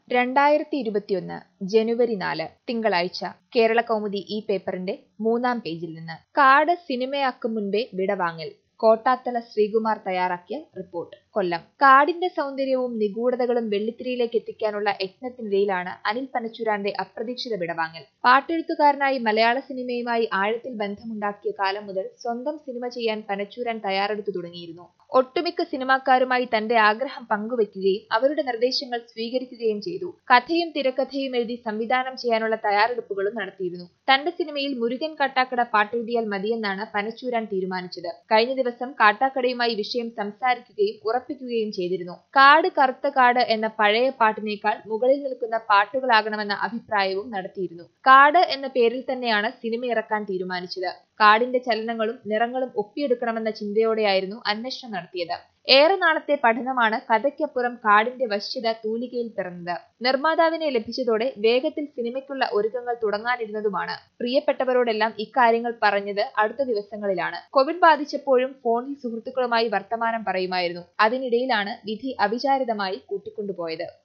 രണ്ടായിരത്തി ഇരുപത്തിയൊന്ന് ജനുവരി നാല് തിങ്കളാഴ്ച കേരള കൗമുദി ഈ പേപ്പറിന്റെ മൂന്നാം പേജിൽ നിന്ന് കാട് സിനിമയാക്കും മുൻപേ വിടവാങ്ങൽ കോട്ടാത്തല ശ്രീകുമാർ തയ്യാറാക്കിയ റിപ്പോർട്ട് കൊല്ലം കാടിന്റെ സൗന്ദര്യവും നിഗൂഢതകളും വെള്ളിത്തിരയിലേക്ക് എത്തിക്കാനുള്ള യത്നത്തിനിടയിലാണ് അനിൽ പനച്ചൂരാന്റെ അപ്രതീക്ഷിത വിടവാങ്ങൽ പാട്ടെഴുത്തുകാരനായി മലയാള സിനിമയുമായി ആഴത്തിൽ ബന്ധമുണ്ടാക്കിയ കാലം മുതൽ സ്വന്തം സിനിമ ചെയ്യാൻ പനച്ചൂരാൻ തയ്യാറെടുത്തു തുടങ്ങിയിരുന്നു ഒട്ടുമിക്ക സിനിമാക്കാരുമായി തന്റെ ആഗ്രഹം പങ്കുവയ്ക്കുകയും അവരുടെ നിർദ്ദേശങ്ങൾ സ്വീകരിക്കുകയും ചെയ്തു കഥയും തിരക്കഥയും എഴുതി സംവിധാനം ചെയ്യാനുള്ള തയ്യാറെടുപ്പുകളും നടത്തിയിരുന്നു തന്റെ സിനിമയിൽ മുരുകൻ കാട്ടാക്കട പാട്ടെഴുതിയാൽ മതിയെന്നാണ് പനച്ചൂരാൻ തീരുമാനിച്ചത് കഴിഞ്ഞ ദിവസം കാട്ടാക്കടയുമായി വിഷയം സംസാരിക്കുകയും ഉറപ്പിക്കുകയും ചെയ്തിരുന്നു കാട് കറുത്ത കാട് എന്ന പഴയ പാട്ടിനേക്കാൾ മുകളിൽ നിൽക്കുന്ന പാട്ടുകളാകണമെന്ന അഭിപ്രായവും നടത്തിയിരുന്നു കാട് എന്ന പേരിൽ തന്നെയാണ് സിനിമ ഇറക്കാൻ തീരുമാനിച്ചത് കാടിന്റെ ചലനങ്ങളും നിറങ്ങളും ഒപ്പിയെടുക്കണമെന്ന ചിന്തയോടെയായിരുന്നു അന്വേഷണം നടത്തിയത് ഏറെ നാളത്തെ പഠനമാണ് കഥയ്ക്കപ്പുറം കാടിന്റെ വശ്യത തൂലികയിൽ പിറന്നത് നിർമ്മാതാവിനെ ലഭിച്ചതോടെ വേഗത്തിൽ സിനിമയ്ക്കുള്ള ഒരുക്കങ്ങൾ തുടങ്ങാനിരുന്നതുമാണ് പ്രിയപ്പെട്ടവരോടെല്ലാം ഇക്കാര്യങ്ങൾ പറഞ്ഞത് അടുത്ത ദിവസങ്ങളിലാണ് കോവിഡ് ബാധിച്ചപ്പോഴും ഫോണിൽ സുഹൃത്തുക്കളുമായി വർത്തമാനം പറയുമായിരുന്നു അതിനിടയിലാണ് വിധി അവിചാരിതമായി കൂട്ടിക്കൊണ്ടുപോയത്